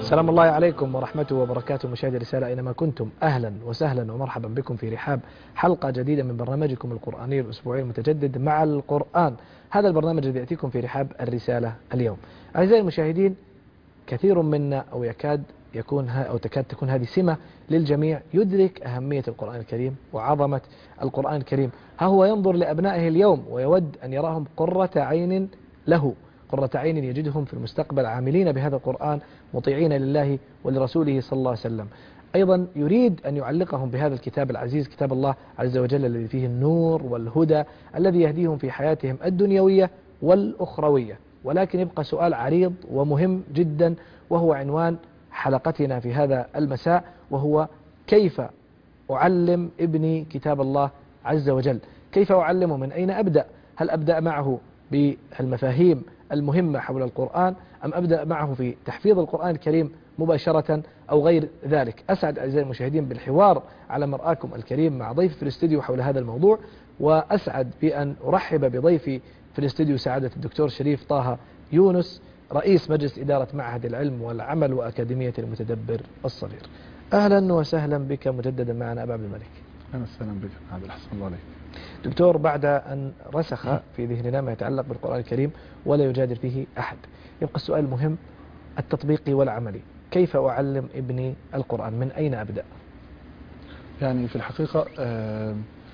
سلام الله عليكم ورحمته وبركاته مشاهدي الرسالة أينما كنتم أهلا وسهلا ومرحبا بكم في رحاب حلقة جديدة من برنامجكم القرآني الأسبوعي المتجدد مع القرآن هذا البرنامج الذي يأتيكم في رحاب الرسالة اليوم أعزائي المشاهدين كثير منا أو يكاد يكون ها أو تكاد تكون هذه سمة للجميع يدرك أهمية القرآن الكريم وعظمة القرآن الكريم ها هو ينظر لأبنائه اليوم ويود أن يراهم قرة عين له قرة عين يجدهم في المستقبل عاملين بهذا القرآن مطيعين لله ولرسوله صلى الله عليه وسلم أيضا يريد أن يعلقهم بهذا الكتاب العزيز كتاب الله عز وجل الذي فيه النور والهدى الذي يهديهم في حياتهم الدنيوية والأخروية ولكن يبقى سؤال عريض ومهم جدا وهو عنوان حلقتنا في هذا المساء وهو كيف أعلم ابني كتاب الله عز وجل كيف أعلمه من أين أبدأ هل أبدأ معه بالمفاهيم المهمة حول القرآن أم أبدأ معه في تحفيظ القرآن الكريم مباشرة أو غير ذلك أسعد أعزائي المشاهدين بالحوار على مرآكم الكريم مع ضيف في الاستديو حول هذا الموضوع وأسعد بأن أرحب بضيفي في الاستديو سعادة الدكتور شريف طه يونس رئيس مجلس إدارة معهد العلم والعمل وأكاديمية المتدبر الصغير أهلا وسهلا بك مجددا معنا أبا عبد الملك أهلا وسهلا بك عبد الحسن الله عليك دكتور بعد أن رسخ في ذهننا ما يتعلق بالقرآن الكريم ولا يجادل فيه أحد يبقى السؤال المهم التطبيقي والعملي كيف أعلم ابني القرآن من أين أبدأ يعني في الحقيقة آه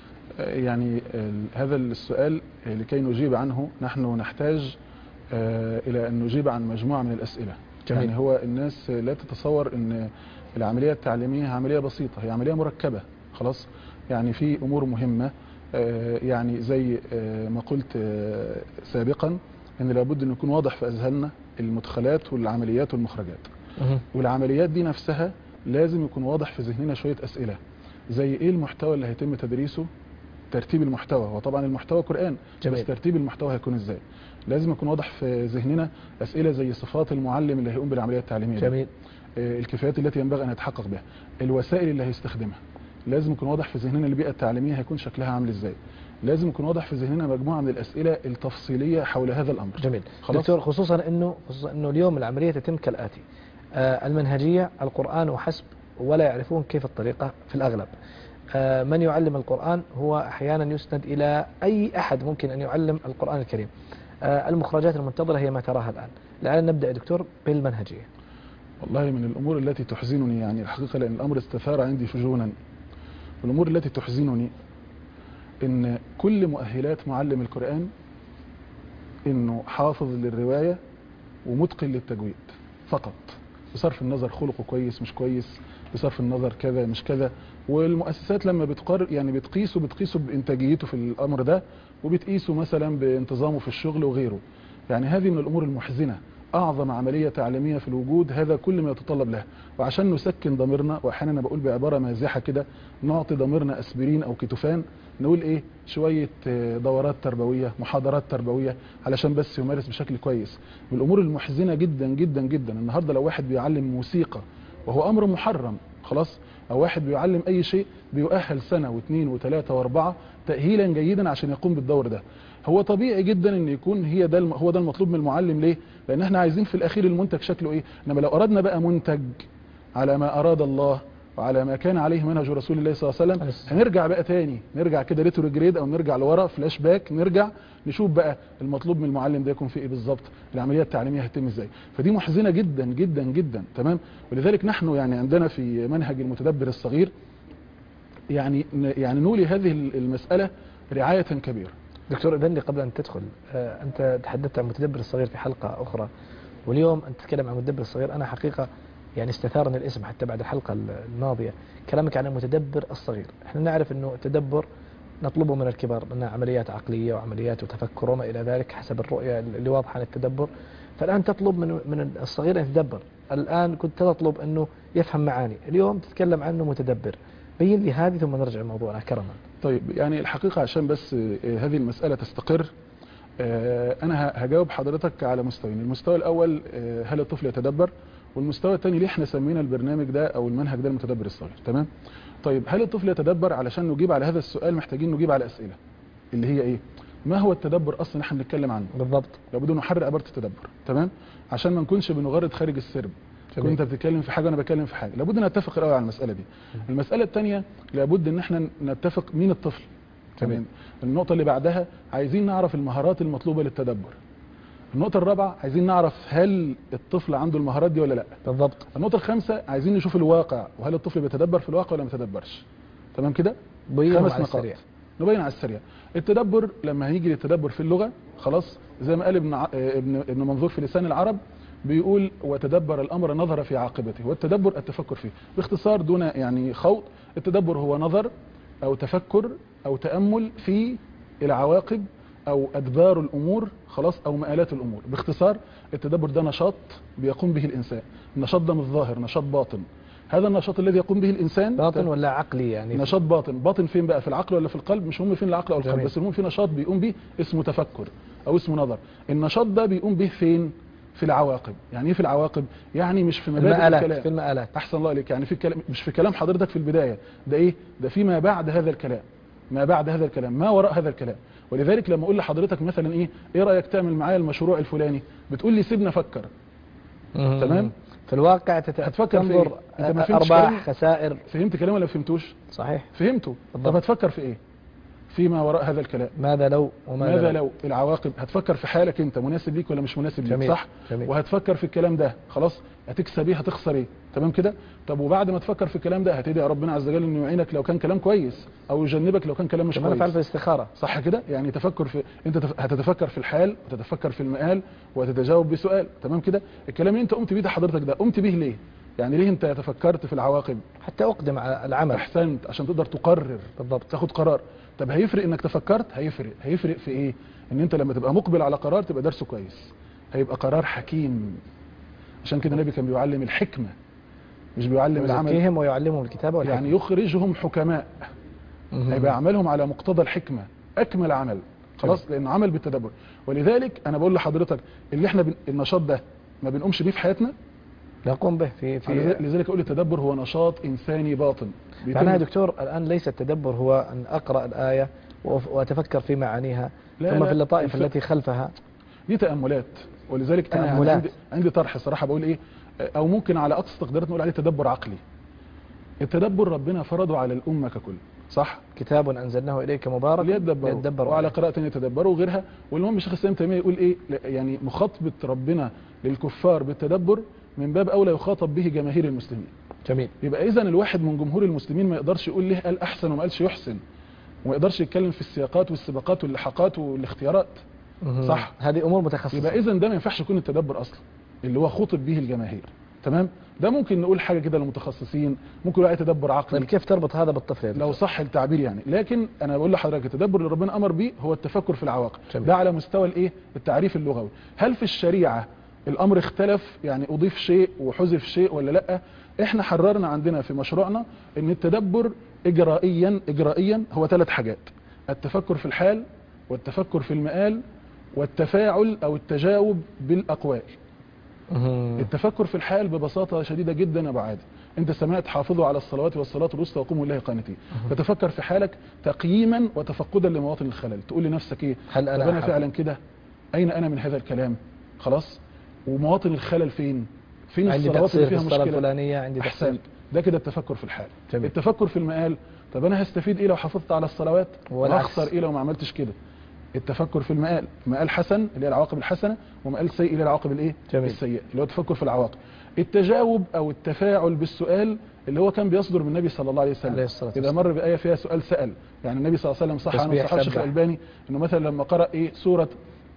يعني آه هذا السؤال لكي نجيب عنه نحن نحتاج آه إلى أن نجيب عن مجموعة من الأسئلة جميل. يعني هو الناس لا تتصور أن العملية التعليمية عملية بسيطة هي عملية مركبة خلاص يعني في أمور مهمة يعني زي ما قلت سابقا ان لابد ان يكون واضح في اذهاننا المدخلات والعمليات والمخرجات والعمليات دي نفسها لازم يكون واضح في ذهننا شوية اسئلة زي ايه المحتوى اللي هيتم تدريسه ترتيب المحتوى هو طبعا المحتوى قرآن جميل. بس ترتيب المحتوى هيكون ازاي لازم يكون واضح في ذهننا اسئلة زي صفات المعلم اللي هيقوم بالعملية التعليمية جميل. الكفايات التي ينبغي ان يتحقق بها الوسائل اللي هيستخدمها لازم يكون واضح في ذهننا البيئة التعليمية هيكون شكلها عامل ازاي لازم يكون واضح في ذهننا مجموعة من الأسئلة التفصيلية حول هذا الأمر جميل خلاص؟ دكتور خصوصا انه خصوصا انه اليوم العمليه تتم كالاتي آه المنهجيه القران وحسب ولا يعرفون كيف الطريقه في الاغلب آه من يعلم القران هو احيانا يسند الى اي احد ممكن ان يعلم القران الكريم آه المخرجات المنتظره هي ما تراها الان لعلنا نبدا يا دكتور بالمنهجيه والله من الأمور التي تحزنني يعني الحقيقة لأن الأمر استثار عندي شجونا والأمور التي تحزنني ان كل مؤهلات معلم القرآن انه حافظ للرواية ومتقن للتجويد فقط بصرف النظر خلقه كويس مش كويس بصرف النظر كذا مش كذا والمؤسسات لما بتقر يعني بتقيسه بتقيسه بانتاجيته في الامر ده وبتقيسه مثلا بانتظامه في الشغل وغيره يعني هذه من الامور المحزنة اعظم عملية تعليمية في الوجود هذا كل ما يتطلب لها وعشان نسكن ضميرنا واحيانا انا بقول بعبارة مازحة كده نعطي ضميرنا اسبرين او كتوفان نقول ايه شوية دورات تربوية محاضرات تربوية علشان بس يمارس بشكل كويس من الامور المحزنة جدا جدا جدا النهاردة لو واحد بيعلم موسيقى وهو امر محرم خلاص او واحد بيعلم اي شيء بيؤهل سنة واثنين وثلاثة واربعة تأهيلا جيدا عشان يقوم بالدور ده هو طبيعي جدا ان يكون هي ده هو ده المطلوب من المعلم ليه لان احنا عايزين في الاخير المنتج شكله ايه انما لو اردنا بقى منتج على ما اراد الله وعلى ما كان عليه منهج رسول الله صلى الله عليه وسلم هنرجع بقى تاني نرجع كده ريترو جريد او نرجع لورا فلاش باك نرجع نشوف بقى المطلوب من المعلم ده يكون في ايه بالظبط العمليه التعليميه هتتم ازاي فدي محزنه جدا جدا جدا تمام ولذلك نحن يعني عندنا في منهج المتدبر الصغير يعني يعني نولي هذه المساله رعايه كبيره دكتور اذن لي قبل ان تدخل آه انت تحدثت عن المتدبر الصغير في حلقه اخرى واليوم انت تتكلم عن المتدبر الصغير انا حقيقه يعني استثارني الاسم حتى بعد الحلقة الماضية كلامك عن المتدبر الصغير احنا نعرف انه التدبر نطلبه من الكبار انها عمليات عقلية وعمليات وتفكر وما الى ذلك حسب الرؤية اللي واضحة عن التدبر فالان تطلب من من الصغير ان يتدبر الان كنت تطلب انه يفهم معاني اليوم تتكلم عنه متدبر بين لي هذه ثم نرجع لموضوعنا كرما طيب يعني الحقيقة عشان بس هذه المسألة تستقر انا هجاوب حضرتك على مستويين المستوى الاول هل الطفل يتدبر والمستوى الثاني ليه احنا سمينا البرنامج ده او المنهج ده المتدبر الصغير تمام طيب هل الطفل يتدبر علشان نجيب على هذا السؤال محتاجين نجيب على اسئله اللي هي ايه ما هو التدبر اصلا احنا بنتكلم عنه بالضبط لابد نحرر عباره التدبر تمام عشان ما نكونش بنغرد خارج السرب جميل. كنت بتتكلم في حاجه وانا بتكلم في حاجه لابد ان نتفق الاول على المساله دي المساله الثانيه لابد ان احنا نتفق مين الطفل جميل. تمام النقطه اللي بعدها عايزين نعرف المهارات المطلوبه للتدبر النقطه الرابعه عايزين نعرف هل الطفل عنده المهارات دي ولا لا بالضبط النقطه الخامسه عايزين نشوف الواقع وهل الطفل بيتدبر في الواقع ولا ما بيتدبرش تمام كده بينهم خمس على نقاط السريع نبين على السريع التدبر لما هيجي للتدبر في اللغه خلاص زي ما قال ابن ع- ابن ابن منظور في لسان العرب بيقول وتدبر الامر نظر في عاقبته والتدبر التفكر فيه باختصار دون يعني خوض التدبر هو نظر او تفكر او تامل في العواقب او ادبار الامور خلاص او مآلات الامور باختصار التدبر ده نشاط بيقوم به الانسان النشاط ده مش ظاهر نشاط باطن هذا النشاط الذي يقوم به الانسان باطن ولا عقلي يعني نشاط باطن باطن فين بقى في العقل ولا في القلب مش مهم فين العقل او القلب جميل. بس المهم في نشاط بيقوم به اسمه تفكر او اسمه نظر النشاط ده بيقوم به فين في العواقب يعني ايه في العواقب يعني مش في مبادئ المآلات الكلام في المآلات احسن الله عليك يعني في كلام مش في كلام حضرتك في البدايه ده ايه ده فيما بعد هذا الكلام ما بعد هذا الكلام ما وراء هذا الكلام ولذلك لما اقول لحضرتك مثلا ايه ايه رايك تعمل معايا المشروع الفلاني بتقول لي سيبني افكر مم. تمام. في الواقع تت... هتفكر في تنظر إيه؟ أنت ما فهمتش ارباح كلامي؟ خسائر فهمت كلام ولا فهمتوش صحيح فهمته بالضبط. طب هتفكر في ايه فيما وراء هذا الكلام ماذا لو وماذا ماذا لو العواقب هتفكر في حالك انت مناسب ليك ولا مش مناسب ليك جميل. صح جميل. وهتفكر في الكلام ده خلاص هتكسب ايه هتخسر ايه تمام كده طب وبعد ما تفكر في الكلام ده هتدعي ربنا عز وجل انه يعينك لو كان كلام كويس او يجنبك لو كان كلام مش كما نفعل في كويس الاستخارة صح كده يعني تفكر في انت تف... هتتفكر في الحال وتتفكر في المآل وتتجاوب بسؤال تمام كده الكلام اللي انت قمت بيه ده حضرتك ده قمت بيه ليه يعني ليه انت تفكرت في العواقب حتى أقدم على العمل احسنت عشان تقدر تقرر بالضبط تاخد قرار طب هيفرق انك تفكرت هيفرق هيفرق في ايه ان انت لما تبقى مقبل على قرار تبقى درسه كويس هيبقى قرار حكيم عشان كده النبي كان بيعلم الحكمة مش بيعلم العمل يزكيهم ويعلمهم الكتابة والحكمة يعني يخرجهم حكماء مهم. هيبقى اعمالهم على مقتضى الحكمة اكمل عمل خلاص لانه عمل بالتدبر ولذلك انا بقول لحضرتك اللي احنا بن... النشاط ده ما بنقومش بيه في حياتنا نقوم به في في لذلك اقول التدبر هو نشاط انساني باطن بيتم- معناها يا دكتور الآن ليس التدبر هو أن أقرأ الآية وأف- وأتفكر في معانيها لا، ثم لا، في اللطائف الف- التي خلفها دي تأملات ولذلك انا يعني تأملات. عندي, عندي طرح صراحة بقول ايه او ممكن على اقصى تقديرات نقول عليه تدبر عقلي التدبر ربنا فرضه على الامة ككل صح كتاب أنزلناه إليك مبارك ليتدبروا ليتدبروا وعلى عليه. قراءة يتدبروا وغيرها والمهم الشيخ الاسلام تيمية يقول ايه لا، يعني مخاطبة ربنا للكفار بالتدبر من باب اولى يخاطب به جماهير المسلمين جميل يبقى اذا الواحد من جمهور المسلمين ما يقدرش يقول ليه قال احسن وما قالش يحسن وما يقدرش يتكلم في السياقات والسباقات واللحاقات والاختيارات مهم. صح. هذه أمور متخصصة يبقى اذا ده ما ينفعش يكون التدبر اصلا اللي هو خطب به الجماهير تمام ده ممكن نقول حاجه كده للمتخصصين ممكن نقول عليه تدبر طيب عقلي كيف تربط هذا بالطفل يا لو دكتور؟ صح التعبير يعني لكن انا بقول لحضرتك التدبر اللي ربنا امر بيه هو التفكر في العواقب جميل. ده على مستوى الايه التعريف اللغوي هل في الشريعه الامر اختلف يعني اضيف شيء وحذف شيء ولا لا احنا حررنا عندنا في مشروعنا ان التدبر اجرائيا اجرائيا هو ثلاث حاجات التفكر في الحال والتفكر في المآل والتفاعل او التجاوب بالاقوال مهم. التفكر في الحال ببساطة شديدة جدا يا ابو عادل انت سمعت حافظوا على الصلوات والصلاة الوسطى وقوموا لله قانتين فتفكر في حالك تقييما وتفقدا لمواطن الخلل تقول لنفسك ايه هل طب أنا انا أحب- فعلا كده اين انا من هذا الكلام خلاص ومواطن الخلل فين فين عندي الصلوات اللي تقصير في فيها الصلاة مشكلة الفلانية عندي تقصير احسن ده كده التفكر في الحال جميل. التفكر في المآل طب انا هستفيد ايه لو حافظت على الصلوات والعكس. وهخسر ايه لو ما عملتش كده التفكر في المآل مآل حسن اللي هي العواقب الحسنة ومآل سيء اللي هي العواقب الايه جميل. السيئة اللي هو التفكر في العواقب التجاوب او التفاعل بالسؤال اللي هو كان بيصدر من النبي صلى الله عليه وسلم عليه الصلاة اذا مر بآية فيها سؤال سأل يعني النبي صلى الله عليه وسلم صح عنه تسبيح صحابه الشيخ سبح. الألباني انه مثلا لما قرأ ايه سورة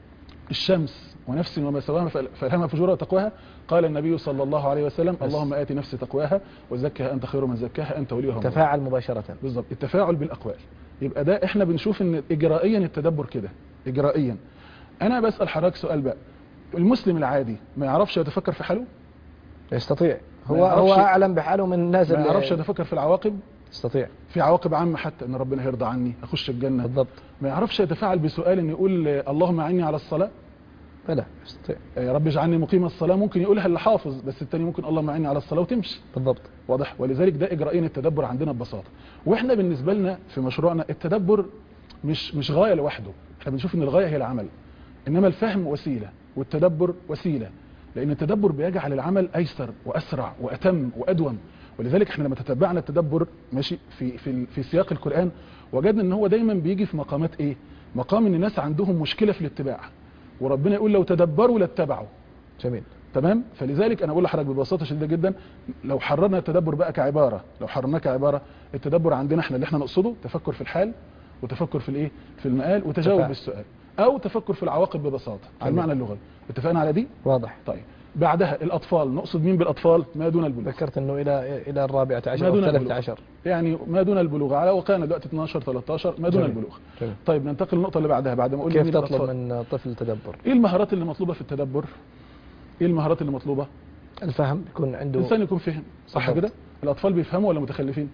الشمس ونفس وما سواها فألهمها فجورها وتقواها قال النبي صلى الله عليه وسلم بس. اللهم آتي نفسي تقواها وزكها أنت خير من زكاها أنت وليها ومولاها. تفاعل مباشرة بالظبط التفاعل بالاقوال يبقى ده احنا بنشوف ان اجرائيا التدبر كده اجرائيا انا بسال حضرتك سؤال بقى المسلم العادي ما يعرفش يتفكر في حاله يستطيع ما هو هو يعرفش- أعلم بحاله من الناس ما اللي يعرفش يتفكر في العواقب يستطيع في عواقب عامه حتى ان ربنا هيرضى عني اخش الجنه بالضبط ما يعرفش يتفاعل بسؤال ان يقول اللهم اعني على الصلاه بلى يستطيع يا رب اجعلني مقيم الصلاه ممكن يقولها اللي حافظ بس التاني ممكن اللهم اعني على الصلاه وتمشي بالضبط واضح ولذلك ده اجرائيا التدبر عندنا ببساطه واحنا بالنسبه لنا في مشروعنا التدبر مش مش غايه لوحده احنا بنشوف ان الغايه هي العمل انما الفهم وسيله والتدبر وسيله لان التدبر بيجعل العمل ايسر واسرع واتم وادوم ولذلك احنا لما تتبعنا التدبر ماشي في في في سياق القران وجدنا ان هو دايما بيجي في مقامات ايه مقام ان الناس عندهم مشكله في الاتباع وربنا يقول لو تدبروا لاتبعوا جميل تمام فلذلك انا بقول لحضرتك ببساطه شديده جدا لو حررنا التدبر بقى كعباره لو حررناه كعباره التدبر عندنا احنا اللي احنا نقصده تفكر في الحال وتفكر في الايه في المقال وتجاوب تفاعل. بالسؤال او تفكر في العواقب ببساطه على جميل. المعنى اللغوي اتفقنا على دي واضح طيب بعدها الاطفال نقصد مين بالاطفال ما دون البلوغ ذكرت انه الى الى الرابعه عشر ما او دون الثالثه البلوغ. عشر يعني ما دون البلوغ على وقعنا دلوقتي 12 13 ما دون جميل. البلوغ جميل. طيب ننتقل للنقطه اللي بعدها بعد ما قلنا كيف مين تطلب الأطفال. من طفل تدبر ايه المهارات اللي مطلوبه في التدبر ايه المهارات اللي مطلوبه الفهم يكون عنده الانسان يكون فهم صح بالضبط. كده الاطفال بيفهموا ولا متخلفين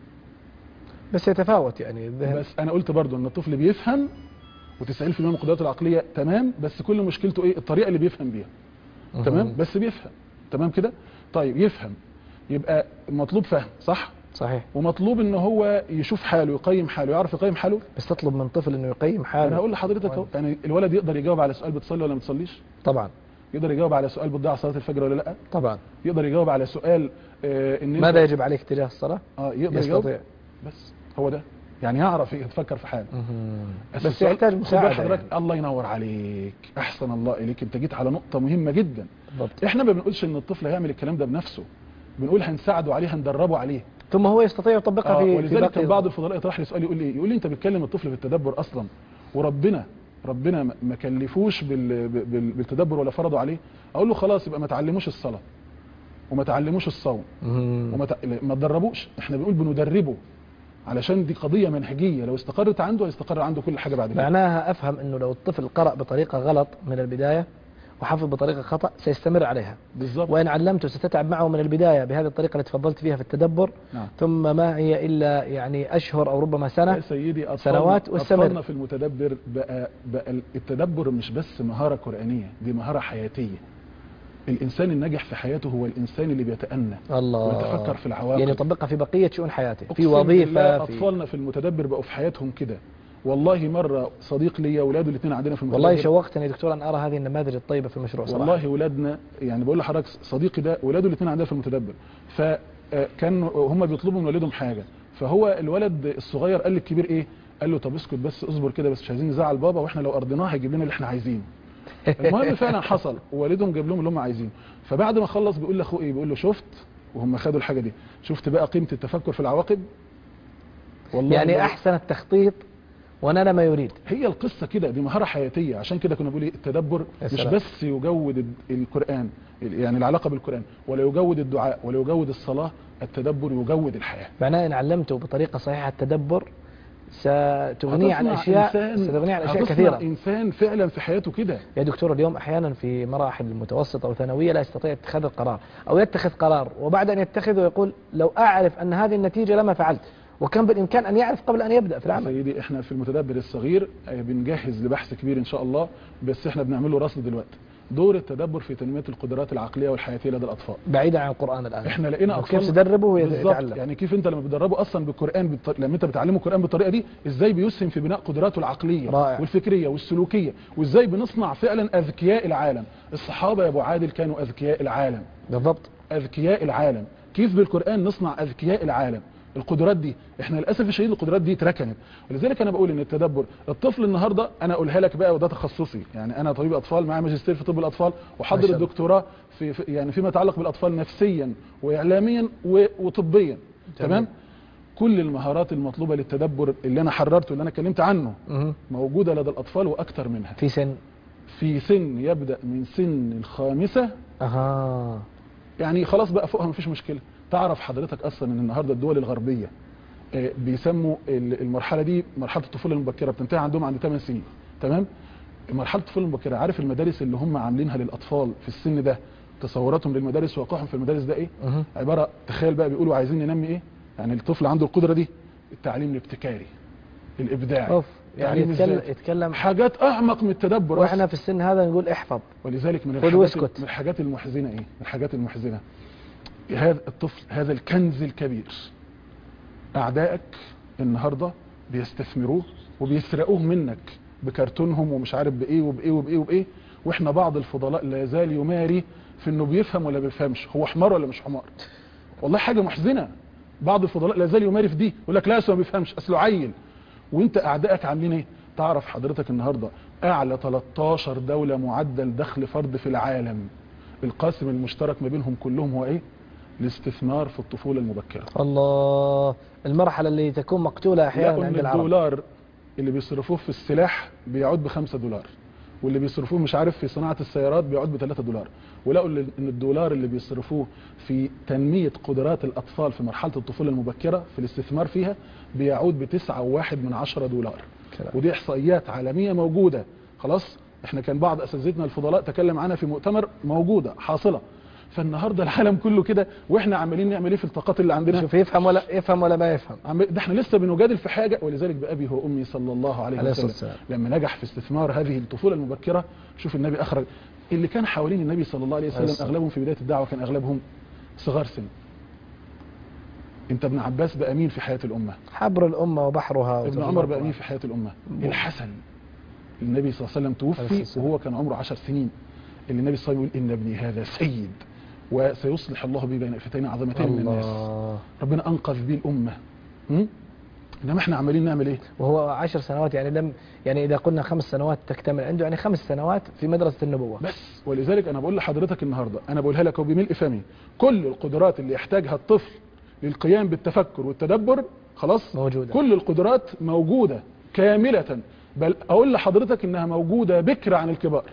بس يتفاوت يعني الذهن بس انا قلت برضو ان الطفل بيفهم و90% من قدراته العقليه تمام بس كل مشكلته ايه الطريقه اللي بيفهم بيها مهم. تمام بس بيفهم تمام كده طيب يفهم يبقى مطلوب فهم صح صحيح ومطلوب ان هو يشوف حاله يقيم حاله يعرف يقيم حاله بس تطلب من طفل انه يقيم حاله انا هقول لحضرتك اهو يعني الولد يقدر يجاوب على سؤال بتصلي ولا ما بتصليش طبعا يقدر يجاوب على سؤال بتضيع صلاه الفجر ولا لا طبعا يقدر يجاوب على سؤال آه ان ماذا انت يجب عليك تجاه الصلاه اه يقدر يجاوب يستطيع بس هو ده يعني يعرف يتفكر في حاله مهم. بس, بس السؤال- يحتاج خد بال مساعده حضرتك يعني. الله ينور عليك احسن الله اليك انت جيت على نقطه مهمه جدا بالضبط احنا ما بنقولش ان الطفل هيعمل الكلام ده بنفسه بنقول هنساعده عليه هندربه عليه ثم هو يستطيع يطبقها آه في في ولذلك كان باقي بعض الفضلاء يطرح لي سؤال يقول لي يقول لي انت بتكلم الطفل بالتدبر اصلا وربنا ربنا ما- ما كلفوش بال بال بالتدبر ولا فرضه عليه اقول له خلاص يبقى ما تعلموش الصلاه وما تعلموش الصوم مهم. وما ت- ما تدربوش احنا بنقول بندربه علشان دي قضيه منهجيه لو استقرت عنده هيستقر عنده كل حاجه بعد كده معناها افهم انه لو الطفل قرأ بطريقه غلط من البدايه وحفظ بطريقه خطا سيستمر عليها بالظبط وان علمته ستتعب معه من البدايه بهذه الطريقه التي تفضلت فيها في التدبر نعم ثم ما هي الا يعني اشهر او ربما يا سنه سيدي أطفالنا سنوات واستمر. أطفالنا في المتدبر بقى, بقى التدبر مش بس مهارة قرآنية دي مهارة حياتية الإنسان الناجح في حياته هو الإنسان اللي بيتأنى الله ويتفكر في العواقب يعني يطبقها في بقيه شؤون حياته في أقسم بالله وظيفه في أطفالنا في المتدبر بقوا في حياتهم كده والله مرة صديق ليا ولاده الاثنين عندنا في المتدبر والله شوقتني دكتور ان ارى هذه النماذج الطيبه في المشروع صراحه والله ولادنا يعني بقول لحضرتك صديقي ده ولاده الاثنين عندنا في المتدبر فكان هم بيطلبوا من والدهم حاجه فهو الولد الصغير قال للكبير ايه قال له طب اسكت بس اصبر كده بس مش عايزين نزعل بابا واحنا لو ارضيناه هيجيب لنا اللي احنا عايزينه المهم فعلا حصل ووالدهم جاب لهم اللي هم عايزينه فبعد ما خلص بيقول لاخوه ايه بيقول له شفت وهم خدوا الحاجه دي شفت بقى قيمه التفكر في العواقب والله يعني بقى- احسن التخطيط ونال ما يريد هي القصة كده دي مهارة حياتية عشان كده كنا بنقول إيه؟ التدبر يا مش سلام. بس يجود ال- القرآن يعني العلاقة بالقرآن ولا يجود الدعاء ولا يجود الصلاة التدبر يجود الحياة معناه ان علمته بطريقه صحيحه التدبر ستغنيه عن هتصنع اشياء إنسان- ستغنيه عن اشياء هتصنع كثيره إنسان فعلا في حياته كده يا دكتور اليوم احيانا في مراحل متوسطه او ثانويه لا يستطيع اتخاذ القرار او يتخذ قرار وبعد ان يتخذه يقول لو اعرف ان هذه النتيجه لما فعلت وكان بالامكان ان يعرف قبل ان يبدا في العمل سيدي احنا في المتدبر الصغير آه، بنجهز لبحث كبير ان شاء الله بس احنا بنعمله رصد دلوقتي دور التدبر في تنمية القدرات العقلية والحياتية لدى الأطفال بعيدا عن القران الان احنا لقينا كيف اطفال تدربه بالظبط ويتعلم يعني كيف انت لما بتدربه اصلا بالقران بالط... لما انت بتعلمه القران بالطريقه دي ازاي بيسهم في بناء قدراته العقليه رائع. والفكريه والسلوكيه وازاي بنصنع فعلا اذكياء العالم الصحابه يا ابو عادل كانوا اذكياء العالم بالضبط اذكياء العالم كيف بالقران نصنع اذكياء العالم القدرات دي احنا للاسف الشديد القدرات دي اتركنت ولذلك انا بقول ان التدبر الطفل النهارده انا اقولها لك بقى وده تخصصي يعني انا طبيب اطفال معايا ماجستير في طب الاطفال ما وحضر شاء الله. الدكتوراه في, في يعني فيما يتعلق بالاطفال نفسيا واعلاميا و- وطبيا تمام كل المهارات المطلوبه للتدبر اللي انا حررته اللي انا اتكلمت عنه مهم. موجوده لدى الاطفال واكثر منها في سن في سن يبدا من سن الخامسه اها يعني خلاص بقى فوقها مفيش مشكله تعرف حضرتك اصلا ان النهارده الدول الغربيه آه، بيسموا ال- المرحله دي مرحله الطفوله المبكره بتنتهي عندهم عند 8 سنين تمام مرحله الطفوله المبكره عارف المدارس اللي هم عاملينها للاطفال في السن ده تصوراتهم للمدارس وواقعهم في المدارس ده ايه مهم. عباره تخيل بقى بيقولوا عايزين ننمي ايه يعني الطفل عنده القدره دي التعليم الابتكاري الابداعي اوف يعني تعليم يتكلم, الذات. يتكلم حاجات اعمق من التدبر واحنا أصلاً. في السن هذا نقول احفظ ولذلك من خد الحاجات واسكت. من الحاجات المحزنه ايه من الحاجات المحزنه هذا الطفل هذا الكنز الكبير اعدائك النهارده بيستثمروه وبيسرقوه منك بكرتونهم ومش عارف بايه وبايه وبايه وبايه واحنا بعض الفضلاء لا يزال يماري في انه بيفهم ولا بيفهمش هو حمار ولا مش حمار والله حاجه محزنه بعض الفضلاء لا زال يماري في دي يقول لك لا أصله ما بيفهمش اصله عيل وانت اعدائك عاملين ايه تعرف حضرتك النهارده اعلى 13 دوله معدل دخل فرد في العالم القاسم المشترك ما بينهم كلهم هو ايه الاستثمار في الطفوله المبكره الله المرحلة اللي تكون مقتولة أحيانا لقوا عند ان العرب الدولار اللي بيصرفوه في السلاح بيعود بخمسة دولار واللي بيصرفوه مش عارف في صناعة السيارات بيعود بثلاثة دولار ولقوا ان الدولار اللي بيصرفوه في تنمية قدرات الأطفال في مرحلة الطفولة المبكرة في الاستثمار فيها بيعود بتسعة وواحد من عشرة دولار كلام. ودي إحصائيات عالمية موجودة خلاص احنا كان بعض أساتذتنا الفضلاء تكلم عنها في مؤتمر موجودة حاصلة فالنهارده العالم كله كده واحنا عمالين نعمل ايه في الطاقات اللي عندنا شوف يفهم ولا يفهم ولا ما يفهم عم- ده احنا لسه بنجادل في حاجه ولذلك بابي وامي صلى الله عليه عليه الصلاة وسلم والسلام. لما نجح في استثمار هذه الطفوله المبكره شوف النبي اخرج اللي كان حوالين النبي صلى الله عليه عليه وسلم الصلاة. اغلبهم في بدايه الدعوه كان اغلبهم صغار سن انت ابن عباس بقى مين في حياه الامه حبر الأمة وبحرها ابن وترجمة عمر بقى مين القرآن. في حياه الامه الله. الحسن النبي صلى الله عليه وسلم عليه توفي الصلاة وهو كان عمره عشر سنين اللي النبي صلى الله عليه وسلم يقول ان ابني هذا سيد وسيصلح الله بي بين فتين عظمتين من الناس الله ربنا انقذ بيه الامه م? انما احنا عمالين نعمل ايه وهو عشر سنوات يعني لم يعني إذا قلنا خمس سنوات تكتمل عنده يعني خمس سنوات في مدرسة النبوة بس ولذلك انا بقول لحضرتك النهارده انا بقولها لك وبملء فمي كل القدرات اللي يحتاجها الطفل للقيام بالتفكر والتدبر خلاص موجودة. كل القدرات موجوده كامله بل اقول لحضرتك انها موجوده بكر عن الكبار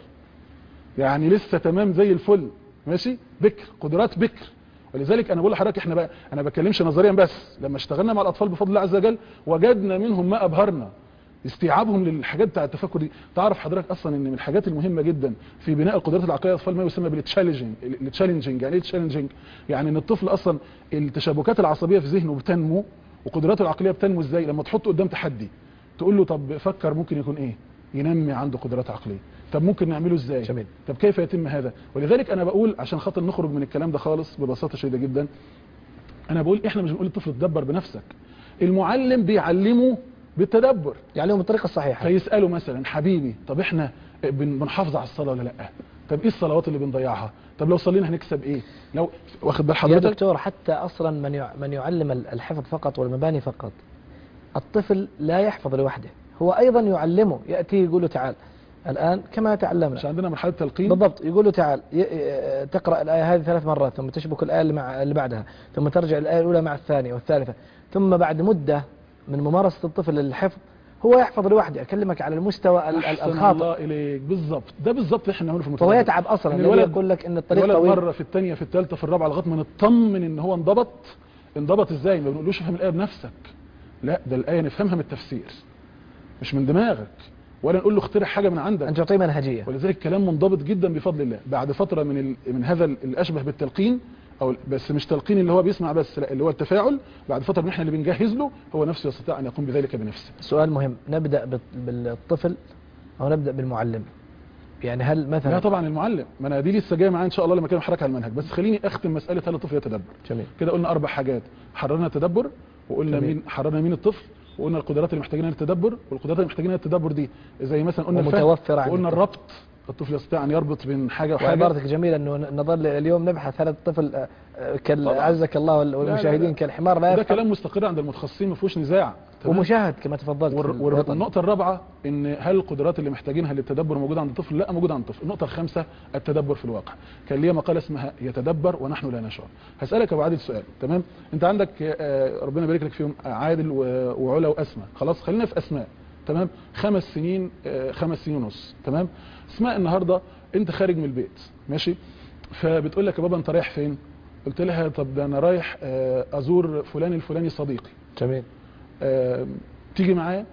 يعني لسه تمام زي الفل ماشي بكر قدرات بكر ولذلك انا بقول لحضرتك احنا بقى انا بتكلمش نظريا بس لما اشتغلنا مع الاطفال بفضل الله عز وجل وجدنا منهم ما ابهرنا استيعابهم للحاجات بتاع التفكر دي تعرف حضرتك اصلا ان من الحاجات المهمه جدا في بناء القدرات العقليه للاطفال ما يسمى بالتشالنجينج التشالنجينج يعني ايه تشالنجينج يعني ان الطفل اصلا التشابكات العصبيه في ذهنه بتنمو وقدراته العقليه بتنمو ازاي لما تحطه قدام تحدي تقول له طب فكر ممكن يكون ايه ينمي عنده قدرات عقليه طب ممكن نعمله ازاي جميل. طب كيف يتم هذا ولذلك انا بقول عشان خاطر نخرج من الكلام ده خالص ببساطه شديده جدا انا بقول احنا مش بنقول للطفل تدبر بنفسك المعلم بيعلمه بالتدبر يعلمهم الطريقة الصحيحة فيساله مثلا حبيبي طب احنا بن- بنحافظ على الصلاه ولا لا طب ايه الصلوات اللي بنضيعها طب لو صلينا هنكسب ايه لو واخد بال يا حضرتك دكتور حتى اصلا من يع- من يعلم ال- الحفظ فقط والمباني فقط الطفل لا يحفظ لوحده هو ايضا يعلمه ياتي يقول له تعال الان كما مش تعلمنا عندنا مرحله تلقين بالضبط يقول له تعال ي- ي- تقرا الايه هذه ثلاث مرات ثم تشبك الايه اللي مع اللي بعدها ثم ترجع الايه الاولى مع الثانيه والثالثه ثم بعد مده من ممارسه الطفل للحفظ هو يحفظ لوحده اكلمك على المستوى ال- ال- احسن الخاطئ الله اليك بالظبط ده بالظبط احنا بنعمله في فهو المتدبر يتعب اصلا يعني النبي الولد- يقول لك ان الطريق الولد طويل مره في الثانيه في الثالثه في الرابعه لغايه ما نطمن ان هو انضبط انضبط ازاي ما بنقولوش افهم الايه بنفسك لا ده الايه نفهمها من التفسير مش من دماغك ولا نقول له اخترع حاجه من عندك ان تعطيه منهجيه ولذلك كلام منضبط جدا بفضل الله بعد فتره من ال... من هذا ال- الاشبه بالتلقين او بس مش تلقين اللي هو بيسمع بس لا اللي هو التفاعل بعد فتره من احنا اللي بنجهز له هو نفسه يستطيع ان يقوم بذلك بنفسه سؤال مهم نبدا بال- بالطفل او نبدا بالمعلم يعني هل لا مثلا طبعا المعلم ما انا دي لسه جايه معايا ان شاء الله لما اكلم حضرتك على المنهج بس خليني اختم مساله هل الطفل يتدبر جميل كده قلنا اربع حاجات حررنا التدبر وقلنا جميل. مين حررنا مين الطفل وقلنا القدرات اللي محتاجينها للتدبر والقدرات اللي محتاجينها للتدبر دي زي مثلا قلنا الفهم ومتوفرة عند وقلنا الطفل. الربط الطفل يستطيع ان يربط بين حاجه وحاجه وعبارتك جميله انه نظل اليوم نبحث هل الطفل آه، آه، كال طبعاً. عزك الله وال- لا، والمشاهدين لا. كالحمار لا ده يفهم كلام مستقر عند المتخصصين ما فيهوش نزاع تمام؟ ومشاهد كما تفضلت والر- في والر- الوطن. والنقطة الرابعة ان هل القدرات اللي محتاجينها للتدبر موجودة عند الطفل؟ لا موجودة عند الطفل. النقطة الخامسة التدبر في الواقع. كان ليا مقالة اسمها يتدبر ونحن لا نشعر. هسألك يا ابو عادل سؤال تمام؟ انت عندك آه، ربنا يبارك لك فيهم عادل و- وعلا واسماء، خلاص خلينا في اسماء تمام؟ خمس سنين آه، خمس سنين ونص تمام؟ اسماء النهارده انت خارج من البيت ماشي؟ فبتقول لك يا بابا انت رايح فين؟ قلت لها طب ده انا رايح آه، ازور فلان الفلاني صديقي. جميل آه، تيجي معايا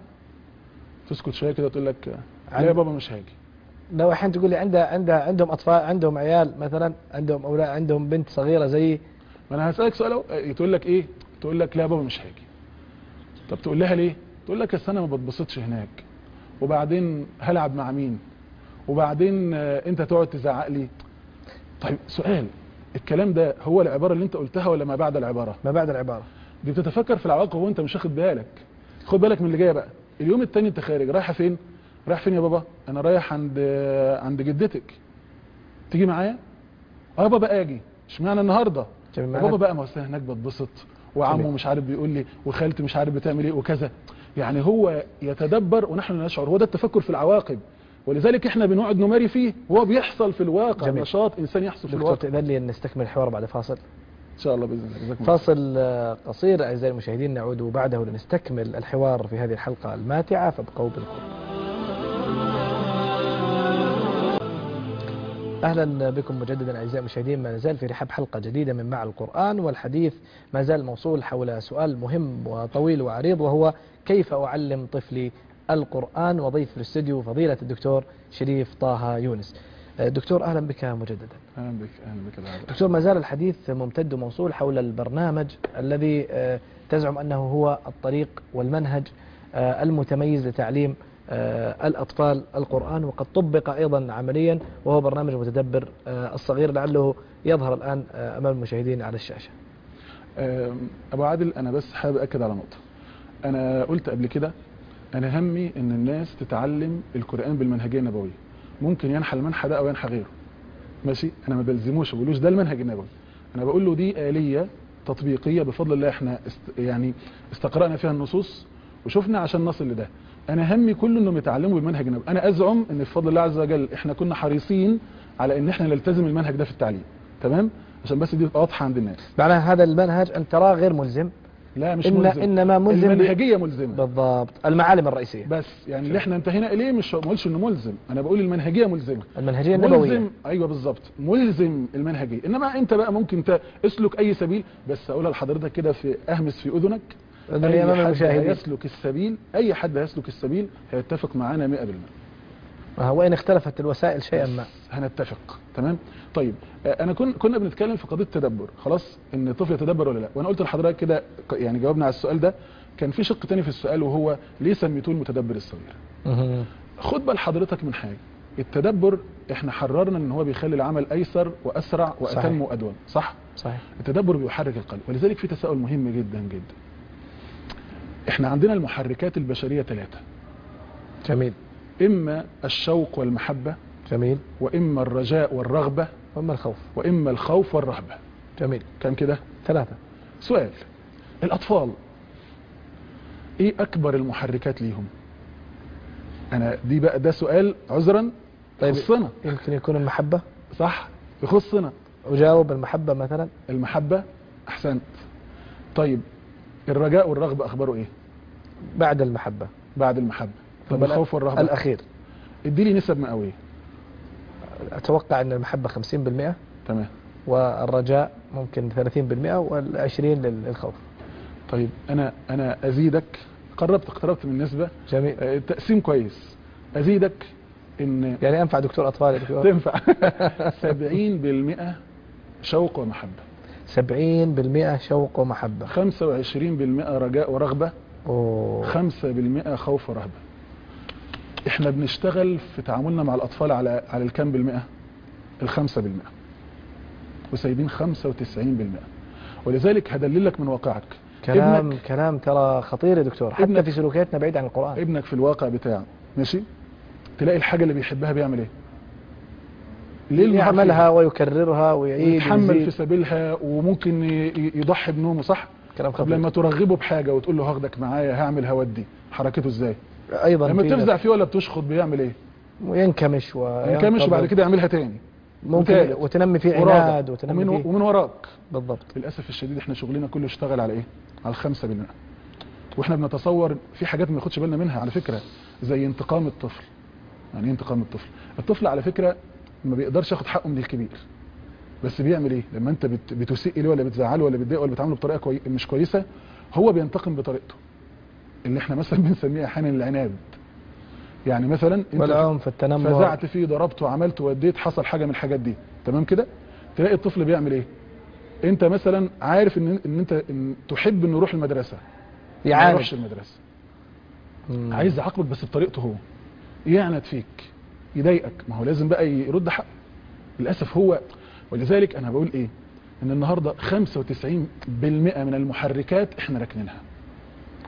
تسكت شويه كده تقول لك آه، لا عند- يا بابا مش هاجي لو الحين تقول لي عندها عندها عندهم اطفال عندهم عيال مثلا عندهم اولاد عندهم بنت صغيره زي ما انا هسالك سؤال اهو آه، تقول لك ايه تقول لك لا يا بابا مش هاجي طب تقول لها ليه تقول لك أصل انا ما بتبسطش هناك وبعدين هلعب مع مين وبعدين آه، انت تقعد تزعق لي طيب سؤال الكلام ده هو العباره اللي انت قلتها ولا ما بعد العباره ما بعد العباره دي بتتفكر في العواقب وانت مش واخد بالك خد بالك من اللي جايه بقى اليوم التاني انت خارج رايحه فين رايح فين يا بابا انا رايح عند عند جدتك تيجي معايا اه بابا اجي اشمعنى النهارده جميل. بابا بقى ما هو أصل هناك بتبسط وعمه جميل. مش عارف بيقول لي وخالتي مش عارف بتعمل ايه وكذا يعني هو يتدبر ونحن لا نشعر هو ده التفكر في العواقب ولذلك احنا بنقعد نماري فيه وهو بيحصل في الواقع جميل. نشاط انسان يحصل في دكتور الواقع تأذن لي أن نستكمل الحوار بعد فاصل ان شاء الله باذن الله جزاكم الله فاصل آه، قصير أعزائي المشاهدين نعود بعده لنستكمل الحوار في هذه الحلقة الماتعة فابقوا بالقرب أهلا بكم مجددا أعزائي المشاهدين ما نزال في رحاب حلقة جديدة من مع القرآن والحديث ما زال موصول حول سؤال مهم وطويل وعريض وهو كيف أعلم طفلي القرآن وضيف في الاستوديو فضيلة الدكتور شريف طه يونس آه، دكتور أهلا بك مجددا اهلا بك اهلا بك يا عبد. دكتور ما زال الحديث ممتد وموصول حول البرنامج الذي آه، تزعم أنه هو الطريق والمنهج آه، المتميز لتعليم آه، الأطفال القرآن وقد طبق أيضا عمليا وهو برنامج متدبر آه، الصغير لعله يظهر الآن آه، أمام المشاهدين على الشاشة آم، ابو عادل انا بس حابب اكد على نقطه انا قلت قبل كده انا همي ان الناس تتعلم القران بالمنهجيه النبويه ممكن ينحى المنحى ده او ينحى غيره ماشي انا ما بلزموش ما بقولوش ده المنهج النبوي انا بقول له دي آلية تطبيقية بفضل الله احنا است يعني استقرأنا فيها النصوص وشفنا عشان نصل لده انا همي كله انهم يتعلموا بالمنهج النبوي انا ازعم ان بفضل الله عز وجل احنا كنا حريصين على ان احنا نلتزم المنهج ده في التعليم تمام عشان بس دي تبقى واضحه عند الناس معناها هذا المنهج أن تراه غير ملزم لا مش إن ملزم إنما ملزم ب- المنهجيه ملزمه بالضبط المعالم الرئيسية بس يعني اللي احنا انتهينا اليه مش ما اقولش انه ملزم انا بقول المنهجيه ملزمه المنهجية النبوية ملزم ايوه بالظبط ملزم المنهجيه انما انت بقى ممكن ت- اسلك اي سبيل بس اقولها لحضرتك كده في اهمس في اذنك أذني اي أمام حد المشاهدين هيسلك السبيل اي حد هيسلك السبيل هيتفق معانا 100% وإن اختلفت الوسائل شيئا ما هنتفق تمام طيب آه، انا كن كنا بنتكلم في قضيه التدبر خلاص ان الطفل يتدبر ولا لا وانا قلت لحضرتك كده ق- يعني جاوبنا على السؤال ده كان في شق تاني في السؤال وهو ليه سميتوه المتدبر الصغير مهم. خد بال حضرتك من حاجه التدبر احنا حررنا ان هو بيخلي العمل ايسر واسرع واتم صحيح. وادوم صح صحيح التدبر بيحرك القلب ولذلك في تساؤل مهم جدا جدا احنا عندنا المحركات البشريه ثلاثه جميل اما الشوق والمحبه جميل واما الرجاء والرغبه وأما الخوف واما الخوف والرهبه جميل كم كده ثلاثة سؤال الاطفال ايه اكبر المحركات ليهم انا دي بقى ده سؤال عذرا طيب. يخصنا يمكن يكون المحبة صح يخصنا أجاوب المحبة مثلا المحبة أحسنت طيب الرجاء والرغبة أخباره إيه بعد المحبة بعد المحبة طب ثم الخوف والرهبة الأخير ادي لي نسب مئوية أتوقع أن المحبة 50% تمام والرجاء ممكن 30% وال20 للخوف طيب أنا أنا أزيدك قربت اقتربت من النسبة جميل آه، التقسيم كويس أزيدك إن يعني أنفع دكتور أطفال يا دكتور تنفع 70% شوق ومحبة 70% شوق ومحبة 25% رجاء ورغبة أوه. 5% خوف ورهبة احنا بنشتغل في تعاملنا مع الاطفال على على الكام بالمئة الخمسة بالمئة وسايبين 95% ولذلك هدللك من واقعك كلام ابنك كلام ترى خطير يا دكتور حتى ابنك- في سلوكياتنا بعيد عن القرآن ابنك في الواقع بتاعه ماشي تلاقي الحاجة اللي بيحبها بيعمل ايه ليل نهار يعملها فيها. ويكررها ويعيد ويتحمل في ويزيد سبيلها وممكن ي- ي- يضحي بنومه صح كلام طب خطير لما ترغبه بحاجة وتقول له هاخدك معايا هعمل هودي حركته ازاي أيضا لما في تفزع فيه ولا بتشخط بيعمل ايه وينكمش ينكمش وبعد كده يعملها تاني ممكن وتالت وتنمي فيه ورابع عناد وتنمي ومن, فيه ومن وراك بالضبط للاسف الشديد احنا شغلنا كله اشتغل على ايه على الخمسة بالمئة واحنا بنتصور في حاجات ما ناخدش بالنا منها على فكرة زي انتقام الطفل يعني ايه انتقام الطفل الطفل على فكرة ما بيقدرش ياخد حقه من الكبير بس بيعمل ايه لما انت بت... بتسيء اليه ولا بتزعله ولا بتضايقه ولا بتعامله بطريقه كوي... مش كويسه هو بينتقم بطريقته اللي احنا مثلا بنسميها احيانا العناد يعني مثلا انت والعنف التنمر فزعت فيه ضربته عملت وديت حصل حاجه من الحاجات دي تمام كده تلاقي الطفل بيعمل ايه انت مثلا عارف ان ان انت إن تحب انه يروح المدرسه ما يعاند يروحش المدرسه مم. عايز يعاقبك بس بطريقته هو يعند فيك يضايقك ما هو لازم بقى يرد حقه للاسف هو ولذلك انا بقول ايه ان النهارده 95% من المحركات احنا راكنينها